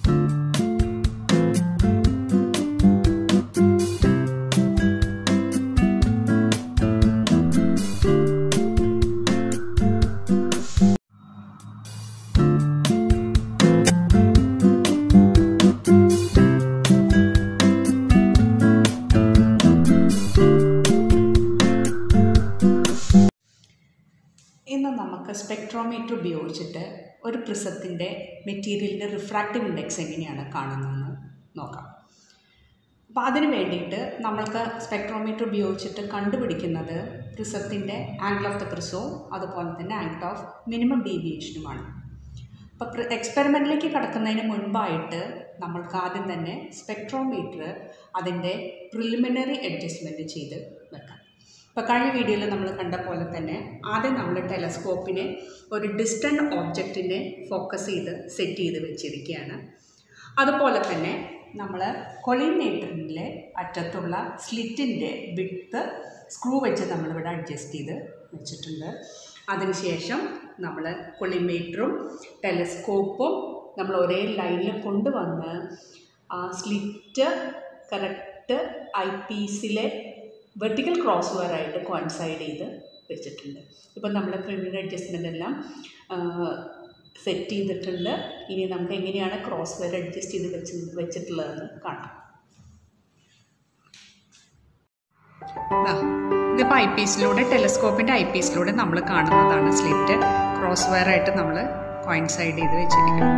ഇന്ന് നമുക്ക് സ്പെക്ട്രോമീറ്റർ ഉപയോഗിച്ചിട്ട് ഒരു പ്രിസത്തിൻ്റെ മെറ്റീരിയലിൻ്റെ റിഫ്രാക്റ്റീവ് ഇൻഡെക്സ് എങ്ങനെയാണ് കാണുന്നതെന്ന് നോക്കാം അപ്പോൾ അതിന് വേണ്ടിയിട്ട് നമ്മൾക്ക് സ്പെക്ട്രോമീറ്റർ ഉപയോഗിച്ചിട്ട് കണ്ടുപിടിക്കുന്നത് പ്രിസത്തിൻ്റെ ആംഗിൾ ഓഫ് ദ പ്രിസവും അതുപോലെ തന്നെ ആംഗിൾ ഓഫ് മിനിമം ഡീവിയേഷനുമാണ് അപ്പോൾ എക്സ്പെരിമെൻറ്റിലേക്ക് കടക്കുന്നതിന് മുൻപായിട്ട് നമ്മൾക്ക് ആദ്യം തന്നെ സ്പെക്ട്രോമീറ്റർ അതിൻ്റെ പ്രിലിമിനറി അഡ്ജസ്റ്റ്മെൻറ്റ് ചെയ്ത് വെക്കാം ഇപ്പോൾ കഴിഞ്ഞ വീഡിയോയിൽ നമ്മൾ കണ്ട പോലെ തന്നെ ആദ്യം നമ്മൾ ടെലസ്കോപ്പിനെ ഒരു ഡിസ്റ്റൻറ്റ് ഓബ്ജക്റ്റിനെ ഫോക്കസ് ചെയ്ത് സെറ്റ് ചെയ്ത് വെച്ചിരിക്കുകയാണ് അതുപോലെ തന്നെ നമ്മൾ കൊളിമേറ്ററിലെ അറ്റത്തുള്ള സ്ലിറ്റിൻ്റെ വിട്ത്ത് സ്ക്രൂ വെച്ച് നമ്മളിവിടെ അഡ്ജസ്റ്റ് ചെയ്ത് വെച്ചിട്ടുണ്ട് അതിനുശേഷം നമ്മൾ കൊളിമേറ്ററും ടെലസ്കോപ്പും നമ്മൾ ഒരേ ലൈനിൽ കൊണ്ടുവന്ന് ആ സ്ലിറ്റ് കറക്റ്റ് ഐ പീസിലെ വെർട്ടിക്കൽ ക്രോസ് വയറായിട്ട് കോൺസൈഡ് ചെയ്ത് വെച്ചിട്ടുണ്ട് ഇപ്പം നമ്മൾ പ്രിമിനറി അഡ്ജസ്റ്റ്മെൻ്റ് എല്ലാം സെറ്റ് ചെയ്തിട്ടുണ്ട് ഇനി നമുക്ക് എങ്ങനെയാണ് ക്രോസ് വയർ അഡ്ജസ്റ്റ് ചെയ്ത് വെച്ച് വെച്ചിട്ടുള്ളതെന്ന് കാണാം ഇതിപ്പോൾ ഐ പീസിലൂടെ ടെലസ്കോപ്പിൻ്റെ ഐ പീസിലൂടെ നമ്മൾ കാണുന്നതാണ് സ്ലിറ്റ് ക്രോസ് വയറായിട്ട് നമ്മൾ കോയിൻസൈഡ് ചെയ്ത് വെച്ചിരിക്കുന്നത്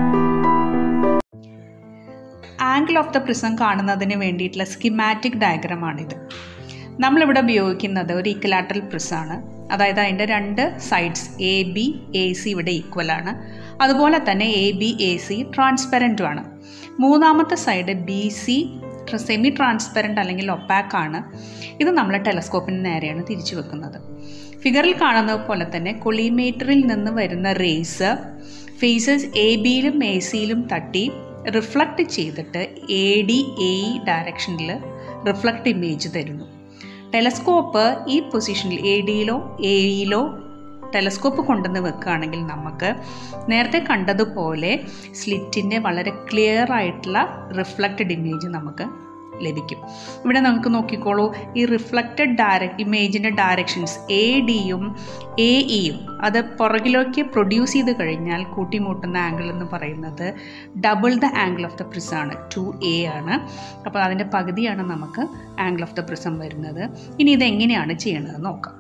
ആംഗിൾ ഓഫ് ദ പ്രിസം കാണുന്നതിന് വേണ്ടിയിട്ടുള്ള സ്കിമാറ്റിക് ഡയഗ്രമാണിത് നമ്മളിവിടെ ഉപയോഗിക്കുന്നത് ഒരു ഇക്വലാറ്ററൽ പ്രിസാണ് അതായത് അതിൻ്റെ രണ്ട് sides A B A C ഇവിടെ ഈക്വലാണ് അതുപോലെ തന്നെ എ ബി എ സി ട്രാൻസ്പെറൻറ്റുമാണ് മൂന്നാമത്തെ side B C semi transparent അല്ലെങ്കിൽ ഒപ്പാക്ക് ആണ് ഇത് നമ്മൾ ടെലസ്കോപ്പിന് നേരെയാണ് തിരിച്ചു വെക്കുന്നത് ഫിഗറിൽ കാണുന്നത് പോലെ തന്നെ കൊളിമേറ്ററിൽ നിന്ന് വരുന്ന റേസ് ഫേസസ് എ ബിയിലും എ സിയിലും തട്ടി റിഫ്ലക്റ്റ് ചെയ്തിട്ട് എ ഡി എ ഇ ഡയറക്ഷനിൽ റിഫ്ലക്റ്റ് ഇമേജ് തരുന്നു ടെലസ്കോപ്പ് ഈ പൊസിഷനിൽ എ ഡിയിലോ എ ഇയിലോ ടെലസ്കോപ്പ് കൊണ്ടുവന്ന് വെക്കുകയാണെങ്കിൽ നമുക്ക് നേരത്തെ കണ്ടതുപോലെ സ്ലിറ്റിൻ്റെ വളരെ ക്ലിയർ ആയിട്ടുള്ള റിഫ്ലക്റ്റഡ് ഇമേജ് നമുക്ക് ലഭിക്കും ഇവിടെ നമുക്ക് നോക്കിക്കോളൂ ഈ റിഫ്ലക്റ്റഡ് ഡയറക്ട് ഇമേജിൻ്റെ ഡയറക്ഷൻസ് എ ഡിയും എ ഇയും അത് പുറകിലേക്ക് പ്രൊഡ്യൂസ് ചെയ്ത് കഴിഞ്ഞാൽ കൂട്ടിമുട്ടുന്ന ആംഗിൾ എന്ന് പറയുന്നത് double the angle of the പ്രിസാണ് ടു എ ആണ് അപ്പോൾ അതിൻ്റെ പകുതിയാണ് നമുക്ക് ആംഗിൾ ഓഫ് ദ പ്രിസം വരുന്നത് ഇനി ഇതെങ്ങനെയാണ് ചെയ്യേണ്ടത് നോക്കാം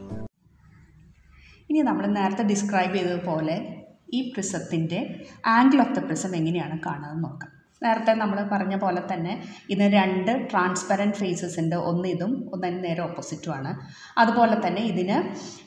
ഇനി നമ്മൾ നേരത്തെ ഡിസ്ക്രൈബ് ചെയ്തതുപോലെ ഈ പ്രിസത്തിൻ്റെ ആംഗിൾ ഓഫ് ദ പ്രിസം എങ്ങനെയാണ് കാണുന്നത് നോക്കാം നേരത്തെ നമ്മൾ പറഞ്ഞ പോലെ തന്നെ ഇതിന് രണ്ട് ട്രാൻസ്പെറൻറ്റ് ഫേസസ് ഉണ്ട് ഒന്ന് ഇതും ഒന്നതിന് നേരെ ഓപ്പോസിറ്റുമാണ് അതുപോലെ തന്നെ ഇതിന്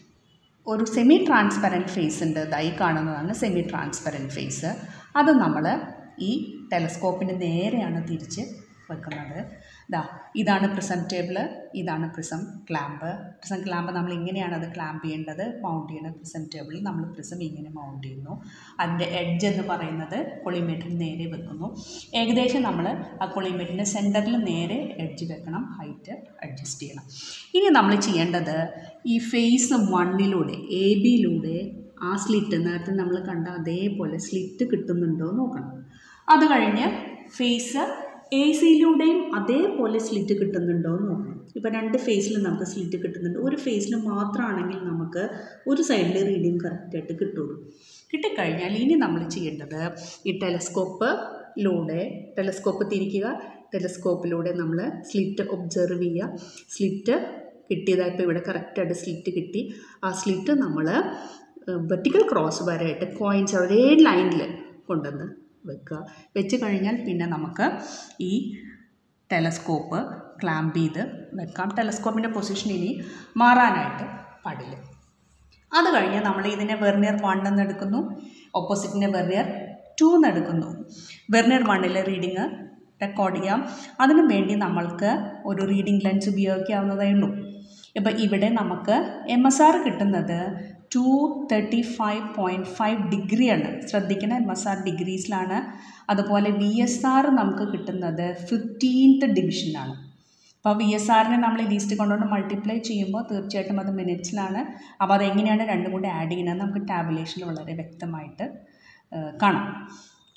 ഒരു സെമി ട്രാൻസ്പെറൻറ്റ് ഫേസ് ഉണ്ട് ഇതായി കാണുന്നതാണ് സെമി ട്രാൻസ്പെറൻറ്റ് ഫേസ് അത് നമ്മൾ ഈ ടെലസ്കോപ്പിന് നേരെയാണ് തിരിച്ച് വെക്കുന്നത് ഇതാ ഇതാണ് പ്രിസം ടേബിൾ ഇതാണ് പ്രിസം ക്ലാമ്പ് പ്രിസം ക്ലാമ്പ് നമ്മൾ ഇങ്ങനെയാണ് അത് ക്ലാമ്പ് ചെയ്യേണ്ടത് മൗണ്ട് ചെയ്യുന്നത് പ്രിസം ടേബിളിൽ നമ്മൾ പ്രിസം ഇങ്ങനെ മൗണ്ട് ചെയ്യുന്നു അതിൻ്റെ എഡ്ജ് എന്ന് പറയുന്നത് കൊളിമീറ്ററിന് നേരെ വെക്കുന്നു ഏകദേശം നമ്മൾ ആ കൊളിമീറ്ററിൻ്റെ സെൻറ്ററിൽ നേരെ എഡ്ജ് വെക്കണം ഹൈറ്റ് അഡ്ജസ്റ്റ് ചെയ്യണം ഇനി നമ്മൾ ചെയ്യേണ്ടത് ഈ ഫേസ് വണ്ണിലൂടെ എ ബിയിലൂടെ ആ സ്ലിറ്റ് നേരത്തെ നമ്മൾ കണ്ട അതേപോലെ സ്ലിറ്റ് കിട്ടുന്നുണ്ടോ എന്ന് നോക്കണം അത് കഴിഞ്ഞ് ഫേസ് എ സിയിലൂടെയും അതേപോലെ സ്ലിറ്റ് കിട്ടുന്നുണ്ടോ എന്ന് നോക്കണം ഇപ്പോൾ രണ്ട് ഫേസിലും നമുക്ക് സ്ലിറ്റ് കിട്ടുന്നുണ്ട് ഒരു ഫേസിൽ മാത്രമാണെങ്കിൽ നമുക്ക് ഒരു സൈഡിൽ റീഡിങ് കറക്റ്റായിട്ട് കിട്ടുള്ളൂ കിട്ടിക്കഴിഞ്ഞാൽ ഇനി നമ്മൾ ചെയ്യേണ്ടത് ഈ ടെലസ്കോപ്പിലൂടെ ടെലസ്കോപ്പ് തിരിക്കുക ടെലസ്കോപ്പിലൂടെ നമ്മൾ സ്ലിറ്റ് ഒബ്സർവ് ചെയ്യുക സ്ലിറ്റ് കിട്ടിയതായി ഇപ്പോൾ ഇവിടെ കറക്റ്റായിട്ട് സ്ലിറ്റ് കിട്ടി ആ സ്ലിറ്റ് നമ്മൾ വെർട്ടിക്കൽ ക്രോസ് വരെയായിട്ട് കോയിൻസ് ഒരേ ലൈനിൽ കൊണ്ടുവന്ന് വെക്കുക വെച്ച് കഴിഞ്ഞാൽ പിന്നെ നമുക്ക് ഈ ടെലസ്കോപ്പ് ക്ലാമ്പ് ചെയ്ത് വെക്കാം ടെലസ്കോപ്പിൻ്റെ പൊസിഷൻ ഇനി മാറാനായിട്ട് പാടില്ല അത് കഴിഞ്ഞ് നമ്മൾ ഇതിനെ വെർണിയർ വൺ എന്ന് എടുക്കുന്നു ഓപ്പോസിറ്റിനെ വെർണിയർ ടു എന്ന് എടുക്കുന്നു വെർണിയർ വണ്ണിലെ റീഡിങ് റെക്കോർഡ് ചെയ്യാം അതിനു വേണ്ടി നമ്മൾക്ക് ഒരു റീഡിംഗ് ലെൻസ് ഉപയോഗിക്കാവുന്നതേ ഉള്ളൂ ഇപ്പം ഇവിടെ നമുക്ക് എം എസ് ആർ കിട്ടുന്നത് two thirty five point five ഡിഗ്രിയാണ് ശ്രദ്ധിക്കണം എം എസ് ആർ ഡിഗ്രീസിലാണ് അതുപോലെ വി എസ് ആർ നമുക്ക് കിട്ടുന്നത് ഫിഫ്റ്റീൻത്ത് ഡിവിഷനാണ് അപ്പോൾ വി എസ് ആറിനെ നമ്മൾ ലീസ്റ്റ് കൊണ്ടുകൊണ്ട് മൾട്ടിപ്ലൈ ചെയ്യുമ്പോൾ തീർച്ചയായിട്ടും അത് മിനിറ്റ്സിലാണ് അപ്പോൾ അതെങ്ങനെയാണ് രണ്ടും കൂടി ആഡ് ചെയ്യുന്നത് നമുക്ക് ടാബുലേഷനിൽ വളരെ വ്യക്തമായിട്ട് കാണാം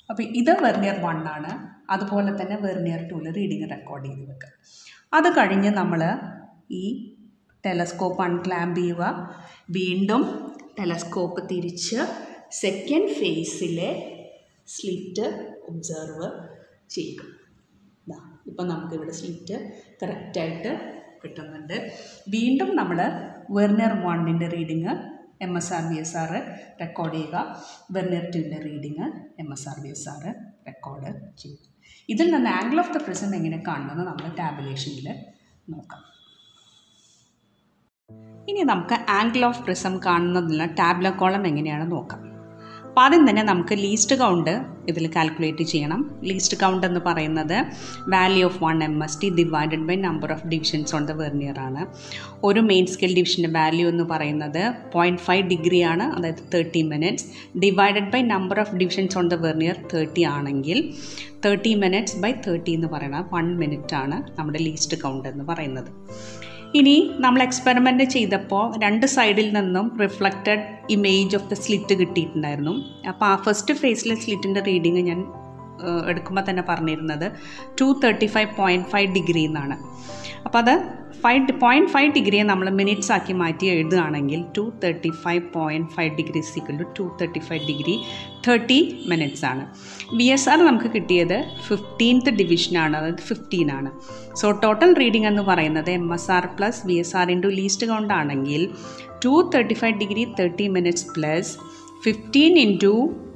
അപ്പോൾ ഇത് വെർണിയർ വൺ ആണ് അതുപോലെ തന്നെ വെർണിയർ ടൂവിൽ റീഡിങ് റെക്കോർഡ് ചെയ്ത് വെക്കുക അത് കഴിഞ്ഞ് നമ്മൾ ഈ ടെലസ്കോപ്പ് അൺക്ലാമ്പ് ചെയ്യുക വീണ്ടും ടെലസ്കോപ്പ് തിരിച്ച് സെക്കൻഡ് ഫേസിലെ സ്ലിറ്റ് ഒബ്സർവ് ചെയ്യുക ഇതാ ഇപ്പം നമുക്കിവിടെ സ്ലിറ്റ് കറക്റ്റായിട്ട് കിട്ടുന്നുണ്ട് വീണ്ടും നമ്മൾ വെർണിയർ വണ്ണിൻ്റെ reading M S R B S R record ചെയ്യുക വെർണിയർ ടുവിൻ്റെ reading M S R B S R record ചെയ്യും ഇതിൽ നിന്ന് ആംഗിൾ ഓഫ് ദ പ്രിസം എങ്ങനെ കാണുന്നത് നമ്മൾ ടാബുലേഷനിൽ നോക്കാം ഇനി നമുക്ക് ആംഗിൾ ഓഫ് പ്രിസം കാണുന്നതിനുള്ള ടാബ്ല കോളം എങ്ങനെയാണ് നോക്കാം അപ്പോൾ ആദ്യം തന്നെ നമുക്ക് ലീസ്റ്റ് കൗണ്ട് ഇതിൽ കാൽക്കുലേറ്റ് ചെയ്യണം ലീസ്റ്റ് കൗണ്ട് എന്ന് പറയുന്നത് value of one M S T divided by number of divisions on the vernier ആണ് ഒരു മെയിൻ സ്കെയിൽ ഡിവിഷൻ്റെ വാല്യൂ എന്ന് പറയുന്നത് പോയിൻറ്റ് ഫൈവ് ഡിഗ്രി ആണ് അതായത് thirty minutes divided by number of divisions on the vernier thirty ആണെങ്കിൽ thirty minutes by thirty എന്ന് പറയുന്നത് one minute ആണ് നമ്മുടെ ലീസ്റ്റ് കൗണ്ട് എന്ന് പറയുന്നത് ഇനി നമ്മൾ എക്സ്പെരിമെൻ്റ് ചെയ്തപ്പോൾ രണ്ട് സൈഡിൽ നിന്നും reflected image of the slit കിട്ടിയിട്ടുണ്ടായിരുന്നു അപ്പോൾ ആ ഫസ്റ്റ് ഫേസിലെ സ്ലിറ്റിൻ്റെ റീഡിങ് ഞാൻ എടുക്കുമ്പോൾ തന്നെ പറഞ്ഞിരുന്നത് two thirty five point five degree എന്നാണ് അപ്പോൾ അത് ഫൈവ് പോയിൻറ്റ് ഫൈവ് ഡിഗ്രിയെ നമ്മൾ മിനിറ്റ്സ് ആക്കി മാറ്റി എഴുതുകയാണെങ്കിൽ two thirty five point five degree equal to two thirty five degree thirty minutes ആണ് വി എസ് ആർ നമുക്ക് കിട്ടിയത് ഫിഫ്റ്റീൻത്ത് ഡിവിഷനാണ് അതായത് ഫിഫ്റ്റീൻ ആണ് സോ ടോട്ടൽ റീഡിംഗ് എന്ന് പറയുന്നത് M S R plus V S R into least count ആണെങ്കിൽ two thirty five degree thirty minutes plus fifteen into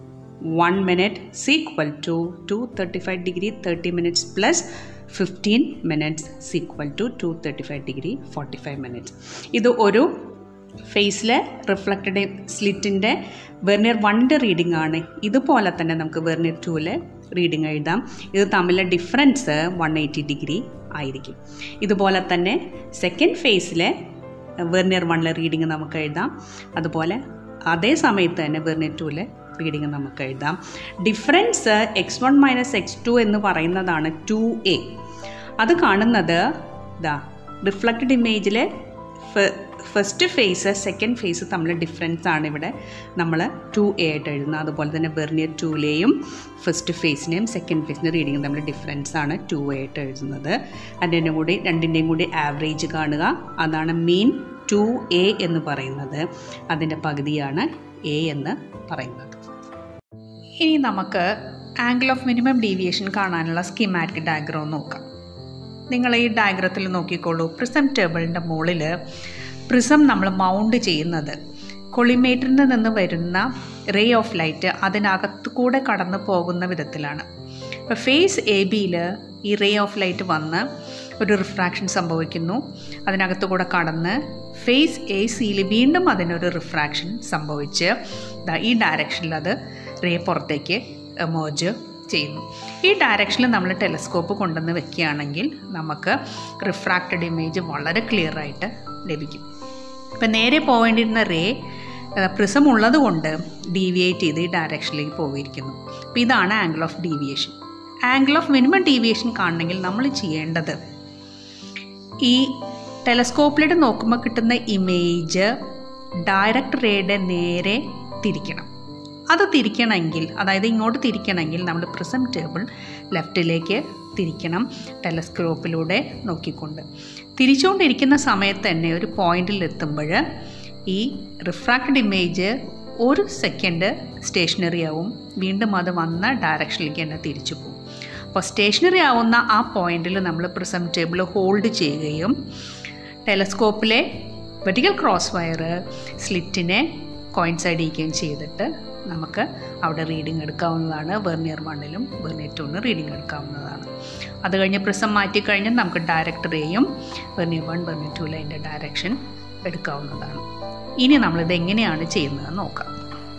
one minute equal to two thirty five degree thirty minutes plus fifteen minutes equal to two thirty five degree forty five minutes ഇത് ഒരു ഫേസിലെ reflected സ്ലിറ്റിൻ്റെ vernier വണ്ണിൻ്റെ reading ആണ് ഇതുപോലെ തന്നെ നമുക്ക് vernier ടൂവിലെ reading എഴുതാം ഇത് തമ്മിലെ ഡിഫറൻസ് വൺ എയ്റ്റി ഡിഗ്രി ആയിരിക്കും ഇതുപോലെ തന്നെ സെക്കൻഡ് ഫേസിലെ വെർണിയർ വണ്ണിലെ റീഡിംഗ് നമുക്ക് എഴുതാം അതുപോലെ അതേ സമയത്ത് തന്നെ വെർണിയർ ടൂവിലെ റീഡിംഗ് നമുക്ക് എഴുതാം difference X one minus X two എന്ന് പറയുന്നതാണ് ടു എ അത് കാണുന്നത് ഇതാ റിഫ്ലക്റ്റഡ് ഇമേജിലെ ഫസ്റ്റ് ഫേസ് സെക്കൻഡ് ഫേസ് തമ്മിൽ ഡിഫറൻസ് ആണ് ഇവിടെ നമ്മൾ ടു എ ആയിട്ട് എഴുതുന്നത് അതുപോലെ തന്നെ വെർണിയർ ടൂലെയും ഫസ്റ്റ് ഫേസിനെയും സെക്കൻഡ് ഫേസിൻ്റെ റീഡിങ്ങും തമ്മിൽ ഡിഫറൻസ് ആണ് ടു എ ആയിട്ട് എഴുതുന്നത് അതിൻ്റെ കൂടി രണ്ടിൻ്റെയും കൂടി ആവറേജ് കാണുക അതാണ് മീൻ ടു എ എന്ന് പറയുന്നത് അതിൻ്റെ പകുതിയാണ് എ എന്ന് പറയുന്നത് ഇനി നമുക്ക് ആംഗിൾ ഓഫ് മിനിമം ഡീവിയേഷൻ കാണാനുള്ള സ്കീമാറ്റിക് ഡയഗ്രാം നോക്കാം നിങ്ങൾ ഈ ഡയഗ്രത്തിൽ നോക്കിക്കോളൂ പ്രിസം ടേബിളിൻ്റെ മുകളിൽ പ്രിസം നമ്മൾ മൗണ്ട് ചെയ്യുന്നത് കൊളിമേറ്ററിൽ നിന്ന് വരുന്ന റേ ഓഫ് ലൈറ്റ് അതിനകത്തു കൂടെ കടന്നു പോകുന്ന വിധത്തിലാണ് ഇപ്പോൾ ഫേസ് എ ബിയിൽ ഈ റേ ഓഫ് ലൈറ്റ് വന്ന് ഒരു റിഫ്രാക്ഷൻ സംഭവിക്കുന്നു അതിനകത്തു കൂടെ കടന്ന് ഫേസ് എ സിയിൽ വീണ്ടും അതിനൊരു റിഫ്രാക്ഷൻ സംഭവിച്ച് ഈ ഡയറക്ഷനിൽ അത് റേ പുറത്തേക്ക് എമേർജ് ചെയ്യുന്നു ഈ ഡയറക്ഷനിൽ നമ്മൾ ടെലസ്കോപ്പ് കൊണ്ടുവന്ന് വെക്കുകയാണെങ്കിൽ നമുക്ക് റിഫ്രാക്റ്റഡ് ഇമേജ് വളരെ ക്ലിയർ ആയിട്ട് ലഭിക്കും ഇപ്പം നേരെ പോകേണ്ടിരുന്ന റേ പ്രിസം ഉള്ളത് കൊണ്ട് ഡീവിയേറ്റ് ചെയ്ത് ഈ ഡയറക്ഷനിലേക്ക് പോയിരിക്കുന്നു അപ്പോൾ ഇതാണ് angle of deviation angle of minimum deviation കാണണമെങ്കിൽ നമ്മൾ ചെയ്യേണ്ടത് ഈ ടെലസ്കോപ്പിലൂടെ നോക്കുമ്പോൾ കിട്ടുന്ന ഇമേജ് ഡയറക്റ്റ് റേയുടെ നേരെ തിരിക്കണം അത് തിരിക്കണമെങ്കിൽ അതായത് ഇങ്ങോട്ട് തിരിക്കണമെങ്കിൽ നമ്മൾ പ്രിസം ടേബിൾ ലെഫ്റ്റിലേക്ക് തിരിക്കണം ടെലസ്കോപ്പിലൂടെ നോക്കിക്കൊണ്ട് തിരിച്ചുകൊണ്ടിരിക്കുന്ന സമയത്ത് തന്നെ ഒരു പോയിന്റിൽ എത്തുമ്പോൾ ഈ റിഫ്രാക്റ്റഡ് ഇമേജ് ഒരു സെക്കൻഡ് സ്റ്റേഷനറി ആവും വീണ്ടും അത് വന്ന ഡയറക്ഷനിലേക്ക് തന്നെ തിരിച്ചു പോകും അപ്പോൾ സ്റ്റേഷനറി ആവുന്ന ആ പോയിന്റിൽ നമ്മൾ പ്രിസം ടേബിൾ ഹോൾഡ് ചെയ്യുകയും ടെലസ്കോപ്പിലെ വെർട്ടിക്കൽ ക്രോസ് വയർ സ്ലിറ്റിനെ കോയിൻസൈഡ് ചെയ്യുകയും ചെയ്തിട്ട് നമുക്ക് അവിടെ റീഡിംഗ് എടുക്കാവുന്നതാണ് വെർണിയർ വണ്ണിലും വെർണിയർ ടൂണിലും റീഡിംഗ് എടുക്കാവുന്നതാണ് അത് കഴിഞ്ഞ് പ്രിസം മാറ്റിക്കഴിഞ്ഞാൽ നമുക്ക് ഡയറക്റ്റ് റേയും വെർണിയർ വൺ വെർണിയർ ടൂലെ അതിൻ്റെ ഡയറക്ഷൻ എടുക്കാവുന്നതാണ് ഇനി നമ്മളിത് എങ്ങനെയാണ് ചെയ്യുന്നത് നോക്കാം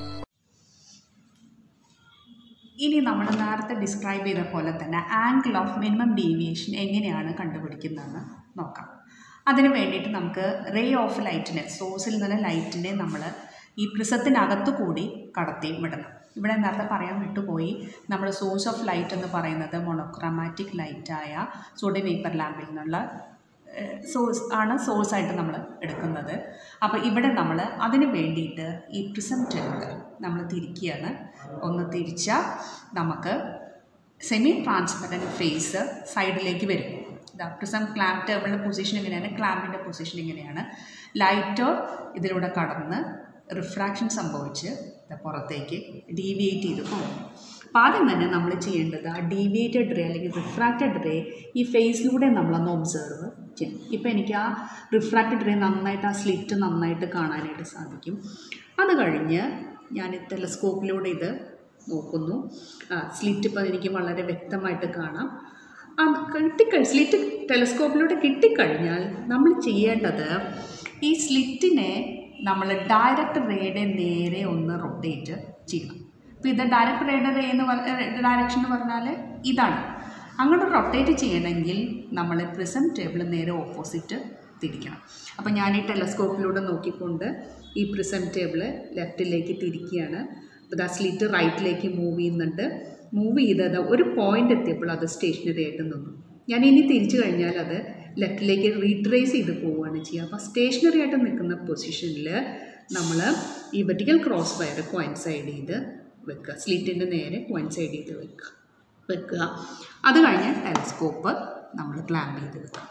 ഇനി നമ്മൾ നേരത്തെ ഡിസ്ക്രൈബ് ചെയ്ത പോലെ തന്നെ ആംഗിൾ ഓഫ് മിനിമം ഡീവിയേഷൻ എങ്ങനെയാണ് കണ്ടുപിടിക്കുന്നതെന്ന് നോക്കാം അതിന് വേണ്ടിയിട്ട് നമുക്ക് റേ ഓഫ് ലൈറ്റിനെ സോഴ്സിൽ നിന്ന് ലൈറ്റിനെ നമ്മൾ ഈ പ്രിസത്തിനകത്തു കൂടി കടത്തി വിടണം ഇവിടെ നേരത്തെ പറയാൻ വിട്ടുപോയി നമ്മൾ സോഴ്സ് ഓഫ് ലൈറ്റ് എന്ന് പറയുന്നത് മൊണോക്രോമാറ്റിക് ലൈറ്റായ സോഡിയം വേപ്പർ ലാമ്പിൽ നിന്നുള്ള സോഴ്സ് ആണ് സോഴ്സായിട്ട് നമ്മൾ എടുക്കുന്നത് അപ്പോൾ ഇവിടെ നമ്മൾ അതിന് വേണ്ടിയിട്ട് ഈ പ്രിസം ടേബിൾ നമ്മൾ തിരിക്കുകയാണ് ഒന്ന് തിരിച്ചാൽ നമുക്ക് സെമി ട്രാൻസ്പെറൻറ്റ് ഫേസ് സൈഡിലേക്ക് വരും ഇതാ പ്രിസം ക്ലാമ്പ് ടേബിളിൻ്റെ പൊസിഷൻ എങ്ങനെയാണ് ക്ലാമ്പിൻ്റെ പൊസിഷൻ ഇങ്ങനെയാണ് ലൈറ്റ് ഇതിലൂടെ കടന്ന് റിഫ്രാക്ഷൻ സംഭവിച്ച് ഇത് പുറത്തേക്ക് ഡീവിയേറ്റ് ചെയ്ത് പോകും അപ്പോൾ ആദ്യം തന്നെ നമ്മൾ ചെയ്യേണ്ടത് ആ ഡീവിയേറ്റഡ് റേ അല്ലെങ്കിൽ റിഫ്രാക്റ്റഡ് റേ ഈ ഫേസിലൂടെ നമ്മളൊന്ന് ഒബ്സർവ് ചെയ്യണം ഇപ്പോൾ എനിക്ക് ആ റിഫ്രാക്റ്റഡ് റേ നന്നായിട്ട് ആ സ്ലിറ്റ് നന്നായിട്ട് കാണാനായിട്ട് സാധിക്കും അത് കഴിഞ്ഞ് ഞാൻ ടെലസ്കോപ്പിലൂടെ ഇത് നോക്കുന്നു ആ സ്ലിറ്റ് ഇപ്പോൾ എനിക്ക് വളരെ വ്യക്തമായിട്ട് കാണാം അത് കിട്ടിക്കഴി സ്ലിറ്റ് ടെലസ്കോപ്പിലൂടെ കിട്ടിക്കഴിഞ്ഞാൽ നമ്മൾ ചെയ്യേണ്ടത് ഈ സ്ലിറ്റിനെ നമ്മൾ ഡയറക്റ്റ് റേയുടെ നേരെ ഒന്ന് റൊട്ടേറ്റ് ചെയ്യണം അപ്പോൾ ഇത് ഡയറക്റ്റ് റേയുടെ റേ എന്ന് ഡയറക്ഷൻ എന്ന് പറഞ്ഞാൽ ഇതാണ് അങ്ങോട്ട് റൊട്ടേറ്റ് ചെയ്യണമെങ്കിൽ നമ്മൾ പ്രിസം ടേബിൾ നേരെ ഓപ്പോസിറ്റ് തിരിക്കണം അപ്പോൾ ഞാൻ ഈ ടെലസ്കോപ്പിലൂടെ നോക്കിക്കൊണ്ട് ഈ പ്രിസം ടേബിൾ ലെഫ്റ്റിലേക്ക് തിരിക്കുകയാണ് അപ്പോൾ ആ സ്ലിറ്റ് റൈറ്റിലേക്ക് മൂവ് ചെയ്യുന്നുണ്ട് മൂവ് ചെയ്തത് ഒരു പോയിന്റ് എത്തിയപ്പോൾ അത് സ്റ്റേഷനറി ആയിട്ട് നിന്നു ഞാൻ ഇനി തിരിച്ചു കഴിഞ്ഞാൽ അത് ലെഫ്റ്റിലേക്ക് റീട്രേസ് ചെയ്ത് പോവുകയാണ് ചെയ്യുക അപ്പോൾ സ്റ്റേഷനറി ആയിട്ട് നിൽക്കുന്ന പൊസിഷനിൽ നമ്മൾ ഈ വെർട്ടിക്കൽ ക്രോസ് വയർ കോയിൻസൈഡ് ചെയ്ത് വെക്കുക സ്ലിറ്റിൻ്റെ നേരെ കോയിൻസൈഡ് ചെയ്ത് വെക്കുക വെക്കുക അത് കഴിഞ്ഞ് ടെലസ്കോപ്പ് നമ്മൾ ക്ലാമ്പ് ചെയ്ത് വെക്കുക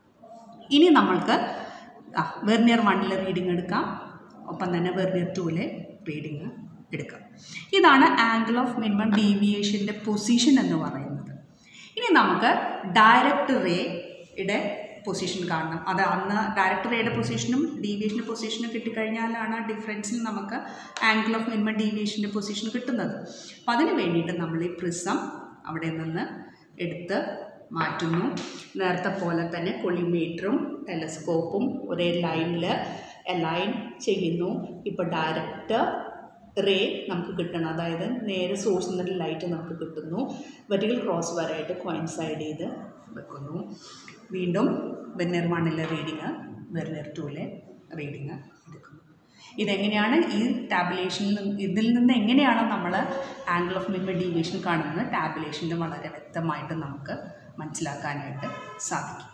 ഇനി നമ്മൾക്ക് ആ വെർണിയർ വണ്ണിൽ റീഡിംഗ് എടുക്കാം ഒപ്പം തന്നെ വെർണിയർ ടൂവിലെ റീഡിങ് എടുക്കാം ഇതാണ് ആംഗിൾ ഓഫ് മിനിമം ഡീവിയേഷൻ്റെ പൊസിഷൻ എന്ന് പറയുന്നത് ഇനി നമുക്ക് ഡയറക്റ്റ് റേയുടെ പൊസിഷൻ കാണണം അത് അന്ന് ഡയറക്റ്റ് റേയുടെ പൊസിഷനും ഡീവിയേഷൻ്റെ പൊസിഷനും കിട്ടിക്കഴിഞ്ഞാലാണ് ആ ഡിഫറൻസിൽ നമുക്ക് ആംഗിൾ ഓഫ് മിനിമം ഡീവിയേഷൻ്റെ പൊസിഷൻ കിട്ടുന്നത് അപ്പം അതിന് വേണ്ടിയിട്ട് നമ്മൾ ഈ പ്രിസം അവിടെ നിന്ന് എടുത്ത് മാറ്റുന്നു നേരത്തെ പോലെ തന്നെ കൊളിമീറ്ററും ടെലസ്കോപ്പും ഒരേ ലൈനിൽ അലൈൻ ചെയ്യുന്നു ഇപ്പോൾ ഡയറക്റ്റ് റേ നമുക്ക് കിട്ടണം അതായത് നേരെ സോഴ്സിൽ നിന്ന് ലൈറ്റ് നമുക്ക് കിട്ടുന്നു വെർട്ടിക്കൽ ക്രോസ് വരായിട്ട് കോയിൻസൈഡ് ചെയ്ത് വെക്കുന്നു വീണ്ടും വെർണിയർ വണ്ണിലെ റീഡിങ് വെർണിയർ ടൂവിലെ റീഡിങ് എടുക്കുന്നു ഇതെങ്ങനെയാണ് ഈ ടാബുലേഷനിൽ ഇതിൽ നിന്ന് എങ്ങനെയാണ് നമ്മൾ ആംഗിൾ ഓഫ് മിനിമം ഡീവിയേഷൻ കാണുന്നത് ടാബുലേഷനിൽ വളരെ വ്യക്തമായിട്ട് നമുക്ക് മനസ്സിലാക്കാനായിട്ട് സാധിക്കും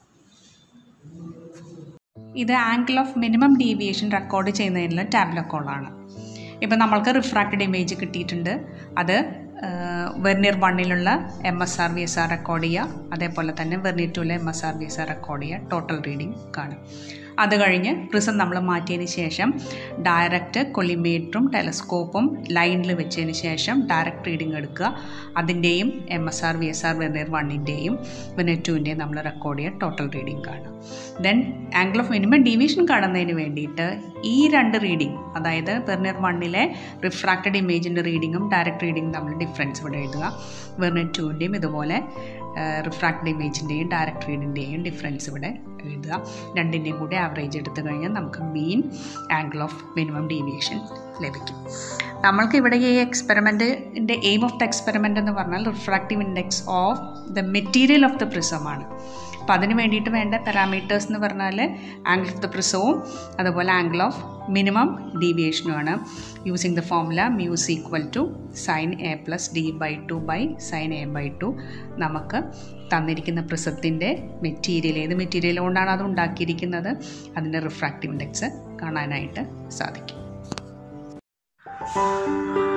ഇത് angle of minimum deviation record ചെയ്യുന്നതിനുള്ള ടാബ്ലക്കോളാണ് ഇപ്പം നമ്മൾക്ക് റിഫ്രാക്റ്റഡ് ഇമേജ് കിട്ടിയിട്ടുണ്ട് അത് വെർണിയർ വണ്ണിലുള്ള M S R V S R record ചെയ്യുക അതേപോലെ തന്നെ വെർണിയർ ടൂലെ M S R V S R record ചെയ്യുക ടോട്ടൽ റീഡിംഗ് കാണും അത് കഴിഞ്ഞ് പ്രിസം നമ്മൾ മാറ്റിയതിന് ശേഷം ഡയറക്റ്റ് കൊളിമീറ്ററും ടെലസ്കോപ്പും ലൈനിൽ വെച്ചതിന് ശേഷം ഡയറക്റ്റ് റീഡിംഗ് എടുക്കുക അതിൻ്റെയും M S R V S R vernier വണ്ണിൻ്റെയും വെർണിയർ ടുവിൻ്റെയും നമ്മൾ റെക്കോർഡ് ചെയ്യുക ടോട്ടൽ റീഡിംഗ് കാണും then angle of minimum deviation കാണുന്നതിന് വേണ്ടിയിട്ട് ഈ രണ്ട് റീഡിംഗ് അതായത് വെർണിയർ വണ്ണിലെ റിഫ്രാക്റ്റഡ് ഇമേജിൻ്റെ റീഡിങ്ങും ഡയറക്റ്റ് റീഡിങ്ങും തമ്മിൽ ഡിഫറൻസ് ഇവിടെ എഴുതുക വെർണിയർ ടുവിൻ്റെയും ഇതുപോലെ റിഫ്രാക്റ്റഡ് ഇമേജിൻ്റെയും ഡയറക്റ്റ് റീഡിൻ്റെയും ഡിഫറൻസ് ഇവിടെ എഴുതുക രണ്ടിൻ്റെയും കൂടി ആവറേജ് എടുത്തു കഴിഞ്ഞാൽ നമുക്ക് mean angle of minimum deviation ലഭിക്കും നമ്മൾക്ക് ഇവിടെ ഈ എക്സ്പെരിമെൻറ്റിൻ്റെ എയിം ഓഫ് ദ എക്സ്പെരിമെൻ്റ് എന്ന് പറഞ്ഞാൽ refractive index of the material of the പ്രിസമാണ് അപ്പോൾ അതിന് വേണ്ടിയിട്ട് വേണ്ട പാരാമീറ്റേഴ്സ് എന്ന് പറഞ്ഞാൽ ആംഗിൾ ഓഫ് ദ പ്രിസവും അതുപോലെ ആംഗിൾ ഓഫ് മിനിമം ഡീവിയേഷനുമാണ് using the formula mu is equal to sine A plus D by two by sine A by two നമുക്ക് തന്നിരിക്കുന്ന പ്രിസത്തിൻ്റെ മെറ്റീരിയൽ ഏത് മെറ്റീരിയൽ കൊണ്ടാണ് അത് ഉണ്ടാക്കിയിരിക്കുന്നത് അതിൻ്റെ റിഫ്രാക്റ്റീവ് ഇൻഡെക്സ് കാണാനായിട്ട് സാധിക്കും